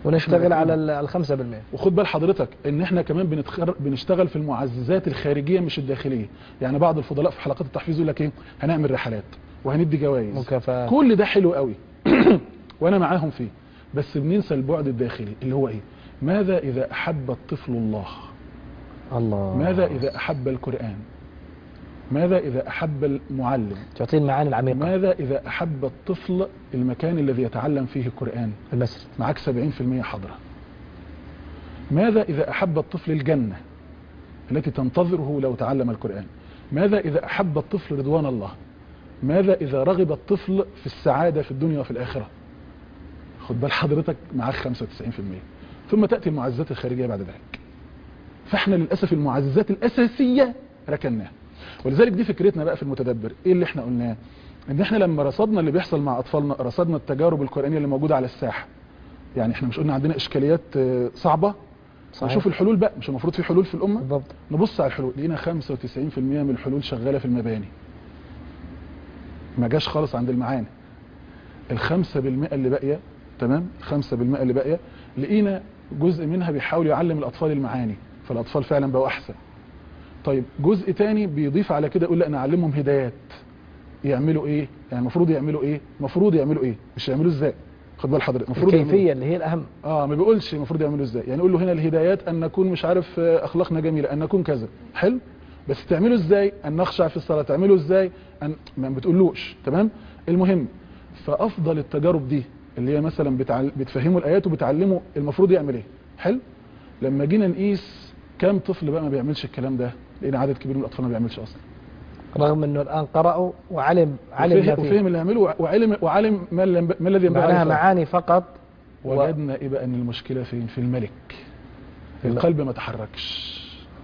ونشتغل إحنا على ال- الخمسة بالمئة وخد بال حضرتك ان احنا كمان بنتخر... بنشتغل في المعززات الخارجيه مش الداخليه يعني بعض الفضلاء في حلقات التحفيز يقول لك ايه هنعمل رحلات وهندي جوائز مكافآت كل ده حلو قوي وانا معاهم فيه بس بننسى البعد الداخلي اللي هو ايه ماذا اذا احب الطفل الله الله ماذا اذا احب القران ماذا اذا احب المعلم تعطينا المعاني العميقة ماذا اذا احب الطفل المكان الذي يتعلم فيه القران المسجد معاك 70% حضرة ماذا إذا أحب الطفل الجنة التي تنتظره لو تعلم القرآن ماذا إذا أحب الطفل رضوان الله ماذا إذا رغب الطفل في السعادة في الدنيا وفي الآخرة خد بال حضرتك معاك 95% ثم تأتي المعززات الخارجية بعد ذلك فاحنا للأسف المعززات الأساسية ركناها ولذلك دي فكرتنا بقى في المتدبر ايه اللي احنا قلناه ان احنا لما رصدنا اللي بيحصل مع اطفالنا رصدنا التجارب القرآنية اللي موجودة على الساحة يعني احنا مش قلنا عندنا اشكاليات آه، صعبة صحيح. نشوف الحلول بقى مش المفروض في حلول في الامه بالضبط نبص على الحلول لقينا 95% من الحلول شغاله في المباني ما جاش خالص عند المعاني الخمسة بالمئة اللي باقية تمام الخمسة بالمئة اللي باقية لقينا جزء منها بيحاول يعلم الأطفال المعاني فالأطفال فعلا بقوا أحسن طيب جزء تاني بيضيف على كده يقول لا نعلمهم هدايات يعملوا ايه يعني المفروض يعملوا ايه المفروض يعملوا ايه مش يعملوا ازاي خد بال حضرتك المفروض يعملوا إيه؟ الكيفية اللي هي الأهم اه ما بيقولش المفروض يعملوا ازاي يعني يقول له هنا الهدايات ان نكون مش عارف آه، اخلاقنا جميله ان نكون كذا حلو بس تعملوا ازاي ان نخشع في الصلاه تعملوا ازاي ان ما بتقولوش تمام المهم فافضل التجارب دي اللي هي مثلا بتعل... بتفهموا الايات وبتعلموا المفروض يعمل ايه حلو لما جينا نقيس كام طفل بقى ما بيعملش الكلام ده لقينا عدد كبير من الاطفال ما بيعملش اصلا رغم أنه الآن قرأوا وعلم علم ما وفهم, فيه وفهم اللي يعمله وعلم وعلم ما, اللي- ما الذي ينبغي معناها عليه فعله. معاني فقط وجدنا ايه بقى ان المشكله فين في الملك القلب ما تحركش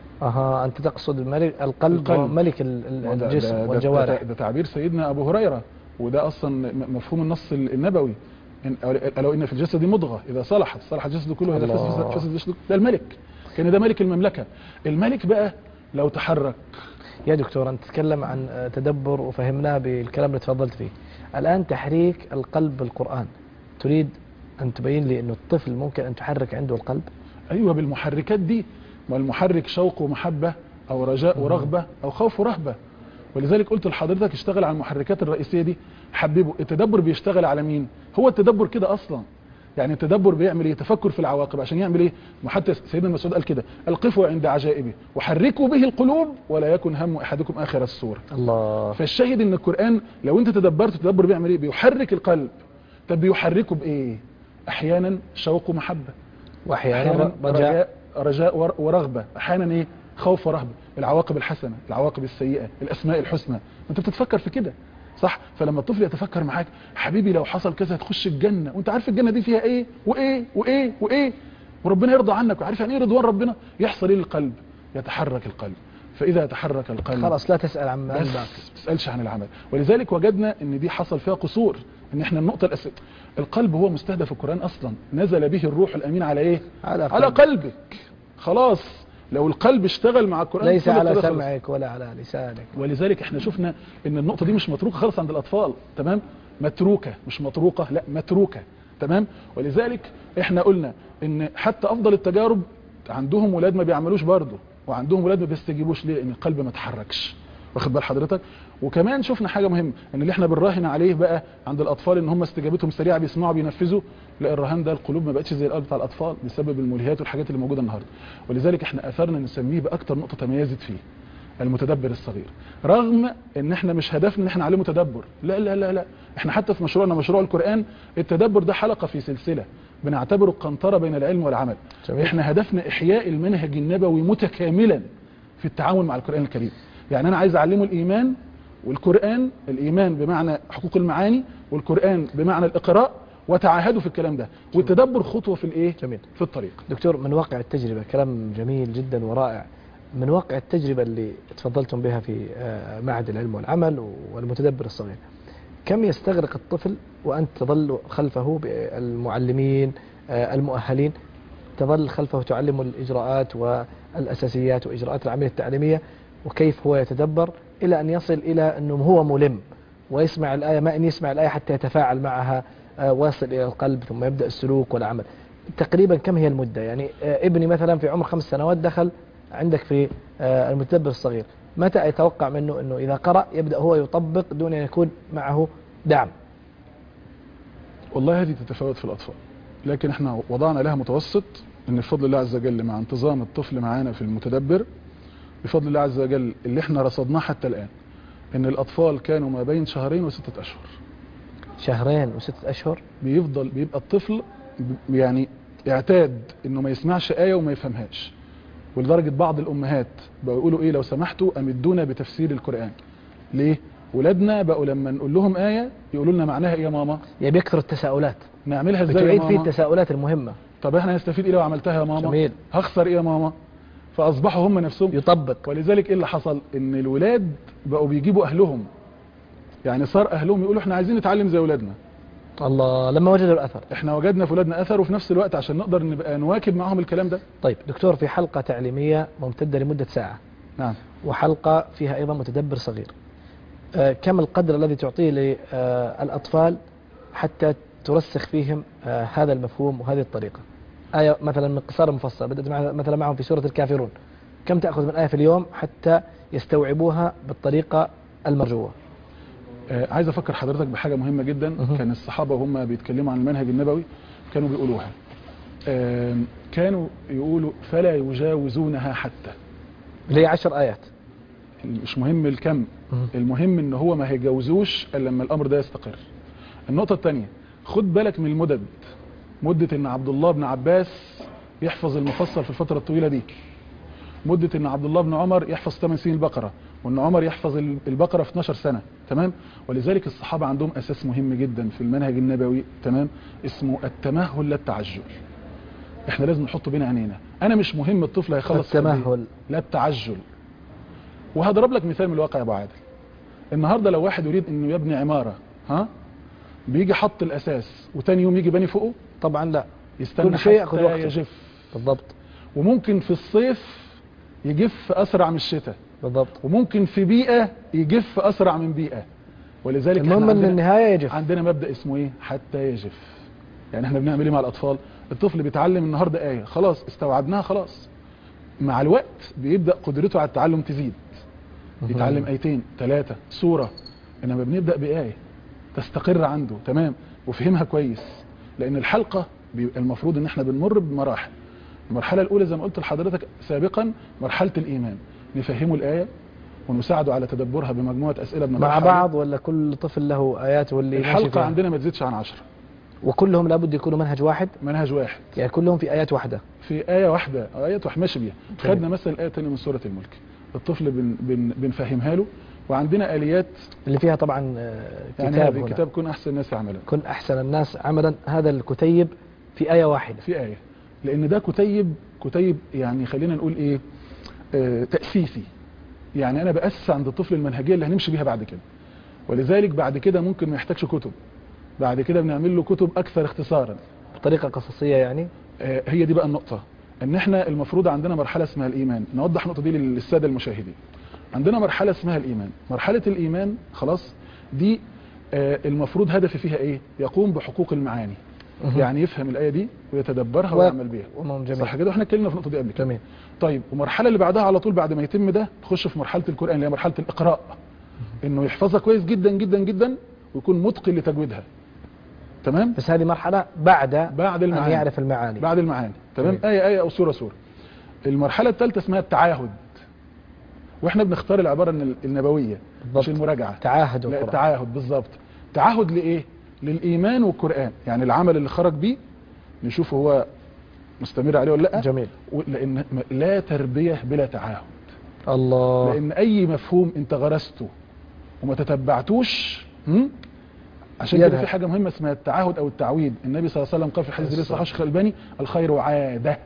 أها أنت تقصد الملك القلب, القلب. هو ملك ال- ال- ما ده- الجسم ده- ده- والجوارح ده, ده تعبير سيدنا ابو هريره وده اصلا م- مفهوم النص النبوي إن الا ان في الجسد مضغه اذا صلحت صلح الجسد كله اذا الله. فسد فسد الجسد كله. ده الملك كان ده ملك المملكه الملك بقى لو تحرك يا دكتور أنت تتكلم عن آه، تدبر وفهمناه بالكلام اللي تفضلت فيه الآن تحريك القلب بالقرآن تريد أن تبين لي أنه الطفل ممكن أن تحرك عنده القلب ايوه بالمحركات دي ما المحرك شوق ومحبه او رجاء ورغبه او خوف ورهبه ولذلك قلت لحضرتك اشتغل على المحركات الرئيسيه دي حببه التدبر بيشتغل على مين هو التدبر كده اصلا يعني التدبر بيعمل ايه تفكر في العواقب عشان يعمل ايه وحتى سيدنا مسعود قال كده القفوا عند عجائبه وحركوا به القلوب ولا يكن هم احدكم اخر السور الله فالشاهد ان القران لو انت تدبرت التدبر بيعمل ايه بيحرك القلب طب بيحركه بايه احيانا شوق ومحبه وأحيانا احيانا رجاء رجاء رجاء ور- ورغبه احيانا ايه خوف ورهبه العواقب الحسنه العواقب السيئه الاسماء الحسنى انت بتتفكر في كده صح فلما الطفل يتفكر معاك حبيبي لو حصل كذا هتخش الجنه وانت عارف الجنه دي فيها ايه وايه وايه وايه وربنا يرضى عنك وعارف يعني ايه رضوان ربنا يحصل ايه للقلب يتحرك القلب فاذا تحرك القلب خلاص لا تسأل عن عن بس باقي ما تسالش عن العمل ولذلك وجدنا ان دي حصل فيها قصور ان احنا النقطه الاساسيه القلب هو مستهدف القران اصلا نزل به الروح الامين على ايه على على قلب. قلبك خلاص لو القلب اشتغل مع القران ليس كل على كده خلاص. سمعك ولا على لسانك ولذلك احنا شفنا ان النقطه دي مش متروكه خالص عند الاطفال تمام متروكه مش مطروقه لا متروكه تمام ولذلك احنا قلنا ان حتى افضل التجارب عندهم ولاد ما بيعملوش برضه وعندهم ولاد ما بيستجيبوش ليه لان القلب ما اتحركش واخد بال حضرتك وكمان شفنا حاجه مهمه ان اللي احنا بنراهن عليه بقى عند الاطفال ان هم استجابتهم سريعه بيسمعوا بينفذوا لا الرهان ده القلوب ما بقتش زي القلب بتاع الاطفال بسبب الملهيات والحاجات اللي موجوده النهارده ولذلك احنا اثرنا نسميه باكتر نقطه تميزت فيه المتدبر الصغير رغم ان احنا مش هدفنا ان احنا نعلمه تدبر لا لا لا لا احنا حتى في مشروعنا مشروع القرآن التدبر ده حلقة في سلسلة بنعتبره قنطرة بين العلم والعمل جميل. احنا هدفنا احياء المنهج النبوي متكاملا في التعامل مع القرآن الكريم يعني انا عايز اعلمه الايمان والقرآن الايمان بمعنى حقوق المعاني والقرآن بمعنى الاقراء وتعاهدوا في الكلام ده والتدبر خطوة في الايه جميل في الطريق دكتور من واقع التجربة كلام جميل جدا ورائع من واقع التجربة اللي تفضلتم بها في آه، معهد العلم والعمل والمتدبر الصغير كم يستغرق الطفل وأنت تظل خلفه بالمعلمين آه، المؤهلين تظل خلفه تعلم الإجراءات والأساسيات وإجراءات العملية التعليمية وكيف هو يتدبر إلى أن يصل إلى أنه هو ملم ويسمع الآية ما أن يسمع الآية حتى يتفاعل معها آه، واصل إلى القلب ثم يبدأ السلوك والعمل تقريبا كم هي المدة يعني آه، ابني مثلا في عمر خمس سنوات دخل عندك في آه، المتدبر الصغير متى يتوقع منه أنه إذا قرأ يبدأ هو يطبق دون أن يكون معه دعم والله هذه تتفاوت في الأطفال لكن احنا وضعنا لها متوسط ان بفضل الله عز وجل مع انتظام الطفل معانا في المتدبر بفضل الله عز وجل اللي احنا رصدناه حتى الآن ان الأطفال كانوا ما بين شهرين وستة أشهر شهرين وستة أشهر بيفضل بيبقى الطفل ب- يعني اعتاد انه ما يسمعش آية وما يفهمهاش ولدرجة بعض الأمهات بقوا يقولوا ايه لو سمحتوا أمدونا بتفسير القرآن ليه؟ ولادنا بقوا لما نقول لهم آية يقولوا لنا معناها ايه يا ماما يبي يكثر التساؤلات نعملها ازاي يا بتعيد فيه ماما التساؤلات المهمة طب احنا هنستفيد ايه لو عملتها يا ماما جميل هخسر ايه يا ماما فاصبحوا هم نفسهم يطبق ولذلك ايه اللي حصل ان الولاد بقوا بيجيبوا اهلهم يعني صار اهلهم يقولوا احنا عايزين نتعلم زي ولادنا الله لما وجدوا الأثر احنا وجدنا في ولادنا اثر وفي نفس الوقت عشان نقدر نبقى نواكب معاهم الكلام ده طيب دكتور في حلقة تعليمية ممتدة لمدة ساعة نعم وحلقة فيها أيضا متدبر صغير آه، كم القدر الذي تعطيه للأطفال حتى ترسخ فيهم آه، هذا المفهوم وهذه الطريقة آية مثلا من قصار مفصل بدأت مع- مثلا معهم في سورة الكافرون كم تأخذ من آية في اليوم حتى يستوعبوها بالطريقة المرجوة آه عايز افكر حضرتك بحاجه مهمه جدا مه. كان الصحابه وهم بيتكلموا عن المنهج النبوي كانوا بيقولوها آه كانوا يقولوا فلا يجاوزونها حتى اللي هي عشر آيات مش مهم الكم المهم ان هو ما هيجاوزوش الا لما الامر ده يستقر النقطه الثانيه خد بالك من المدد مده ان عبد الله بن عباس يحفظ المفصل في الفتره الطويله دي مده ان عبد الله بن عمر يحفظ 8 سنين البقره وان عمر يحفظ البقره في 12 سنه تمام ولذلك الصحابه عندهم اساس مهم جدا في المنهج النبوي تمام اسمه التمهل لا التعجل احنا لازم نحطه بين عينينا انا مش مهم الطفل هيخلص في قد إيه. التمهل لا التعجل وهضرب لك مثال من الواقع يا ابو عادل النهارده لو واحد يريد انه يبني عماره ها بيجي حط الاساس وتاني يوم يجي بني فوقه طبعا لا يستنى كل شيء ياخذ حتى وقته. يجف بالضبط وممكن في الصيف يجف اسرع من الشتاء بالضبط وممكن في بيئه يجف اسرع من بيئه ولذلك احنا المهم ان عندنا, النهاية يجف عندنا مبدا اسمه ايه حتى يجف يعني احنا بنعمل ايه مع الاطفال الطفل بيتعلم النهارده ايه خلاص استوعبناها خلاص مع الوقت بيبدا قدرته على التعلم تزيد يتعلم ايتين ثلاثة سورة انما بنبدأ بآية تستقر عنده تمام وفهمها كويس لان الحلقة بيبقى المفروض ان احنا بنمر بمراحل المرحلة الاولى زي ما قلت لحضرتك سابقا مرحلة الايمان نفهمه الآية ونساعده على تدبرها بمجموعة اسئلة مع بنطرحها بعض ولا كل طفل له آياته واللي ماشي الحلقة فيها؟ عندنا ما تزيدش عن عشرة وكلهم لابد يكونوا منهج واحد منهج واحد يعني كلهم في آيات واحدة في آية واحدة أو آية واحد ماشي بيها جميل. خدنا مثلا آية تانية من سورة الملك الطفل بن بن بنفهمها له وعندنا آليات اللي فيها طبعا آه، يعني كتاب هذا هنا. الكتاب كن أحسن الناس عملا كن أحسن الناس عملا هذا الكتيب في آية واحدة في آية لأن ده كتيب كتيب يعني خلينا نقول إيه آه تأسيسي يعني أنا بأسس عند الطفل المنهجية اللي هنمشي بيها بعد كده ولذلك بعد كده ممكن ما يحتاجش كتب بعد كده بنعمل له كتب أكثر اختصارا بطريقة قصصية يعني آه هي دي بقى النقطة ان احنا المفروض عندنا مرحلة اسمها الايمان نوضح النقطة دي للسادة المشاهدين عندنا مرحلة اسمها الايمان مرحلة الايمان خلاص دي آه المفروض هدفي فيها ايه يقوم بحقوق المعاني مهم. يعني يفهم الآية دي ويتدبرها و- ويعمل بيها ومم جميل صح كده واحنا اتكلمنا في النقطة دي قبل كده جميل طيب والمرحلة اللي بعدها على طول بعد ما يتم ده تخش في مرحلة القرآن اللي هي مرحلة الإقراء انه يحفظها كويس جدا جدا جدا ويكون متقن لتجويدها تمام بس هذه مرحلة بعد بعد أن المعاني يعرف المعاني بعد المعاني تمام جميل. آية آية أو سورة سورة المرحلة الثالثة اسمها التعاهد واحنا بنختار العبارة الن- النبوية مش بالضبط المراجعة تعاهد لا القرآن التعاهد بالظبط تعاهد لإيه للإيمان والقرآن يعني العمل اللي خرج بيه نشوف هو مستمر عليه ولا لا جميل و- لأن م- لا تربية بلا تعاهد الله لأن أي مفهوم أنت غرسته وما تتبعتوش هم؟ عشان كده يذهب. في حاجة مهمة اسمها التعاهد أو التعويد النبي صلى الله عليه وسلم قال في حديث لسه الصلاة. الشيخ الألباني الخير عادة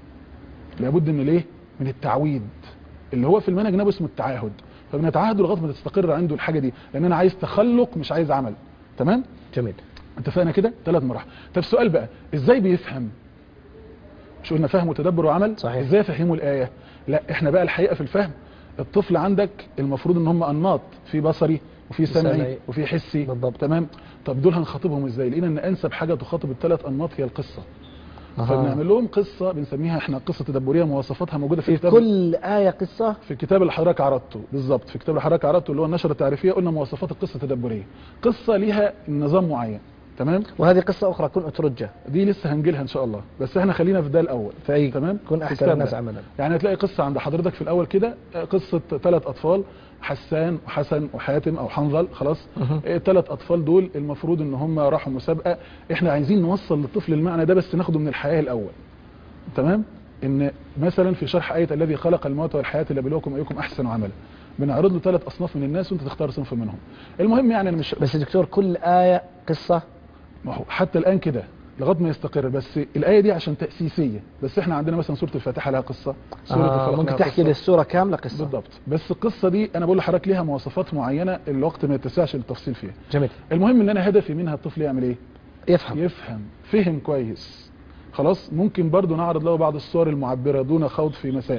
لابد من ليه من التعويد اللي هو في المنهج النبوي اسمه التعاهد فبنتعاهد لغايه ما تستقر عنده الحاجه دي لان انا عايز تخلق مش عايز عمل تمام جميل اتفقنا كده ثلاث مراحل طب السؤال بقى ازاي بيفهم مش قلنا فهم وتدبر وعمل صحيح. ازاي افهمه الايه لا احنا بقى الحقيقه في الفهم الطفل عندك المفروض ان هم انماط في بصري وفي سمعي. سمعي وفي حسي بالضبط. تمام طب دول هنخاطبهم ازاي لقينا ان انسب حاجه تخاطب الثلاث انماط هي القصه أها. فبنعمل لهم قصه بنسميها احنا قصه تدبريه مواصفاتها موجوده في, في كتاب كل آية قصة في الكتاب اللي حضرتك عرضته بالظبط في الكتاب اللي حضرتك عرضته اللي هو النشره التعريفيه قلنا مواصفات القصه التدبريه قصه ليها نظام معين تمام وهذه قصة أخرى كن أترجة دي لسه هنجيلها ان شاء الله بس احنا خلينا في ده الاول فأي تمام كن في أحسن الكتاب الناس ده. عملا يعني هتلاقي قصه عند حضرتك في الاول كده آه، قصه ثلاث اطفال حسان وحسن وحاتم او حنظل خلاص مهم. الثلاث اطفال دول المفروض ان هم راحوا مسابقه احنا عايزين نوصل للطفل المعنى ده بس ناخده من الحياه الاول تمام ان مثلا في شرح ايه الذي خلق الموت والحياه ليبلوكم ايكم احسن عملا بنعرض له ثلاث اصناف من الناس وانت تختار صنف منهم المهم يعني انا مش بس يا دكتور كل آية قصة ما هو حتى الان كده لغايه ما يستقر بس الايه دي عشان تاسيسيه بس احنا عندنا مثلا سوره الفاتحه لها قصه سوره آه الفلق ممكن لها تحكي قصة. للسورة كاملة قصة بالضبط بس القصه دي انا بقول لحضرتك ليها مواصفات معينه الوقت ما يتسعش للتفصيل فيها جميل المهم ان انا هدفي منها الطفل يعمل ايه يفهم يفهم فهم كويس خلاص ممكن برضو نعرض له بعض الصور المعبره دون خوض في مسائل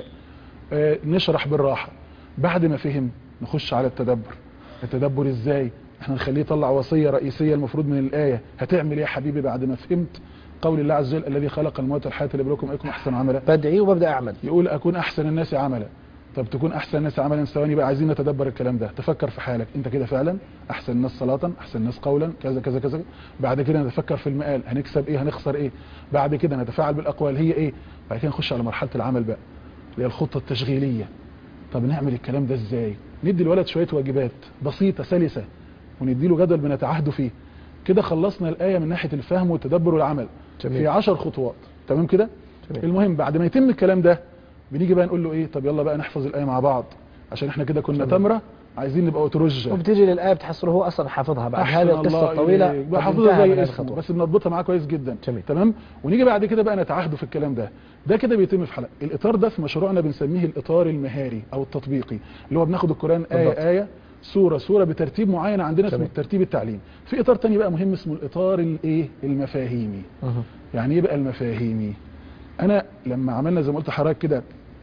آه نشرح بالراحه بعد ما فهم نخش على التدبر التدبر ازاي احنا نخليه يطلع وصيه رئيسيه المفروض من الايه هتعمل ايه يا حبيبي بعد ما فهمت قول الله عز وجل الذي خلق الموت والحياه ليبلوكم ايكم احسن عملا بدعي وببدأ أعمل يقول اكون احسن الناس عملا طب تكون احسن الناس عملا ثواني بقى عايزين نتدبر الكلام ده تفكر في حالك انت كده فعلا احسن الناس صلاه احسن الناس قولا كذا كذا كذا بعد كده نتفكر في المقال هنكسب ايه هنخسر ايه بعد كده نتفاعل بالاقوال هي ايه بعد كده نخش على مرحله العمل بقى اللي هي الخطه التشغيليه طب نعمل الكلام ده ازاي ندي الولد شويه واجبات بسيطه سلسه وندي له جدول بنتعهد فيه كده خلصنا الايه من ناحيه الفهم والتدبر والعمل جميل. في 10 خطوات تمام كده جميل. المهم بعد ما يتم الكلام ده بنيجي بقى نقول له ايه طب يلا بقى نحفظ الايه مع بعض عشان احنا كده كنا جميل. تمره عايزين نبقى اوتروجه وبتيجي للآية بتحصله هو أصلا حافظها بعد أحسن هذه القصة الله الطويلة إليك. قد بقى حافظها انتهى من زي هذه اسمه الخطوة بس بنضبطها معاه كويس جدا جميل. تمام ونيجي بعد كده بقى نتعهده في الكلام ده ده كده بيتم في حلقه الاطار ده في مشروعنا بنسميه الاطار المهاري او التطبيقي اللي هو بناخد القران بالضبط. ايه ايه سوره سوره بترتيب معين عندنا اسمه جميل. الترتيب التعليمي في اطار تاني بقى مهم اسمه الاطار الايه المفاهيمي مهم. يعني ايه بقى المفاهيمي انا لما عملنا زي ما قلت لحضرتك كده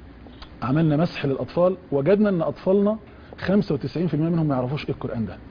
عملنا مسح للاطفال وجدنا ان اطفالنا 95% منهم ما يعرفوش ايه القران ده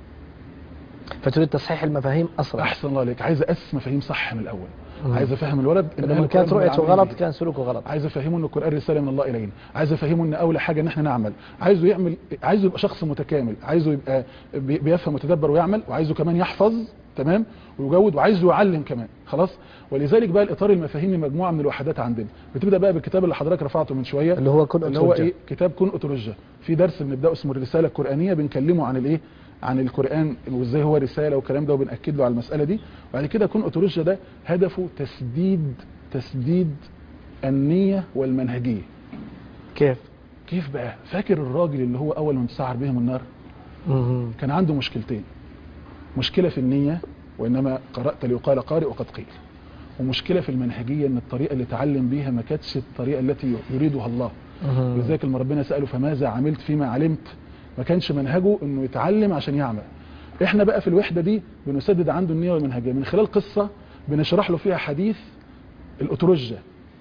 فتريد تصحيح المفاهيم أسرع احسن الله عليك عايز اسس مفاهيم صح من الاول مم. عايز افهم الولد ان لما القرآن كانت هو رؤيته العمل غلط به. كان سلوكه غلط عايز افهمه ان القران رساله من الله الينا عايز افهمه ان اول حاجه ان احنا نعمل عايزه يعمل عايزه يبقى شخص متكامل عايزه يبقى بي- بيفهم ويتدبر ويعمل وعايزه كمان يحفظ تمام ويجود وعايزه يعلم كمان خلاص ولذلك بقى الاطار المفاهيمي مجموعه من الوحدات عندنا بتبدا بقى بالكتاب اللي حضرتك رفعته من شويه اللي هو كن اللي هو أترجة. ايه كتاب كن اترجه في درس بنبداه اسمه الرساله القرانيه بنكلمه عن الايه عن القران وازاي هو رساله والكلام ده وبناكد له على المساله دي وبعد كده كن اترجه ده هدفه تسديد تسديد النيه والمنهجيه كيف كيف بقى فاكر الراجل اللي هو اول من تسعر بهم النار مهم. كان عنده مشكلتين مشكله في النيه وانما قرات ليقال قارئ وقد قيل ومشكله في المنهجيه ان الطريقه اللي اتعلم بيها ما كانتش الطريقه التي يريدها الله مهم. ولذلك لما ربنا ساله فماذا عملت فيما علمت ما كانش منهجه انه يتعلم عشان يعمل احنا بقى في الوحده دي بنسدد عنده النيه والمنهجيه من خلال قصه بنشرح له فيها حديث الاترجه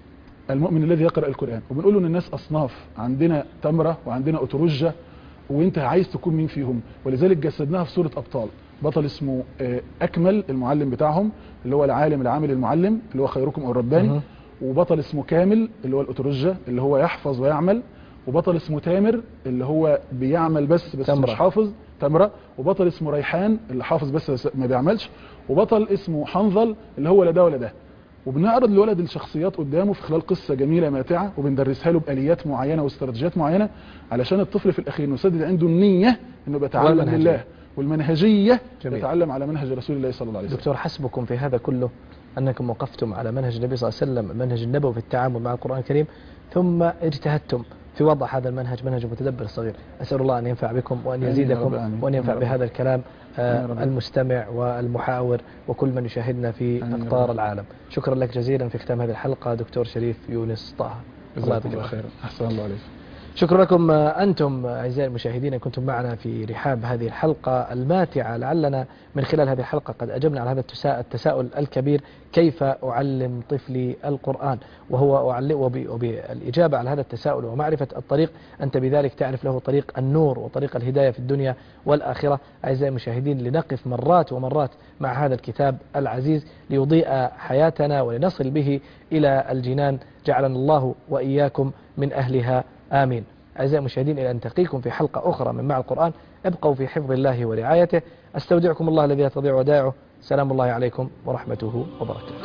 المؤمن الذي يقرا القران وبنقول له ان الناس اصناف عندنا تمره وعندنا اترجه وانت عايز تكون مين فيهم ولذلك جسدناها في سوره ابطال بطل اسمه آه، اكمل المعلم بتاعهم اللي هو العالم العامل المعلم اللي هو خيركم او الرباني مهم. وبطل اسمه كامل اللي هو الأترجة اللي هو يحفظ ويعمل وبطل اسمه تامر اللي هو بيعمل بس بس تمرة. مش حافظ تمرة وبطل اسمه ريحان اللي حافظ بس بس ما بيعملش وبطل اسمه حنظل اللي هو لا ده ولا ده وبنعرض لولد الشخصيات قدامه في خلال قصة جميلة ماتعة وبندرسها له بآليات معينة واستراتيجيات معينة علشان الطفل في الأخير نسدد عنده النية إنه بيتعلم والمنهجية. لله والمنهجية جميل. يتعلم على منهج رسول الله صلى الله عليه وسلم دكتور حسبكم في هذا كله أنكم وقفتم على منهج النبي صلى الله عليه وسلم المنهج النبوي في التعامل مع القرآن الكريم ثم اجتهدتم في وضع هذا المنهج منهج المتدبر الصغير أسأل الله أن ينفع بكم وأن آمين يا يزيدكم رب، آمين. وأن ينفع يا رب. بهذا الكلام آه، آمين يا رب. المستمع والمحاور وكل من يشاهدنا في آمين يا أقطار رب. العالم شكرا لك جزيلا في ختام هذه الحلقة دكتور شريف يونس طه الله جزاكم يعطيك الله العافية خير أحسن الله عليك شكرا لكم أنتم أعزائي المشاهدين كنتم معنا في رحاب هذه الحلقة الماتعة لعلنا من خلال هذه الحلقة قد أجبنا على هذا التساء- التساؤل الكبير كيف أعلم طفلي القرآن وهو أعلم وب- وبالإجابة على هذا التساؤل ومعرفة الطريق أنت بذلك تعرف له طريق النور وطريق الهداية في الدنيا والآخرة أعزائي المشاهدين لنقف مرات ومرات مع هذا الكتاب العزيز ليضيء حياتنا ولنصل به إلى الجنان جعلنا الله وإياكم من أهلها آمين أعزائي المشاهدين إلى أن نلتقيكم في حلقة أخرى من مع القرآن ابقوا في حفظ الله ورعايته أستودعكم الله الذي لا تضيع ودائعه سلام الله عليكم ورحمته وبركاته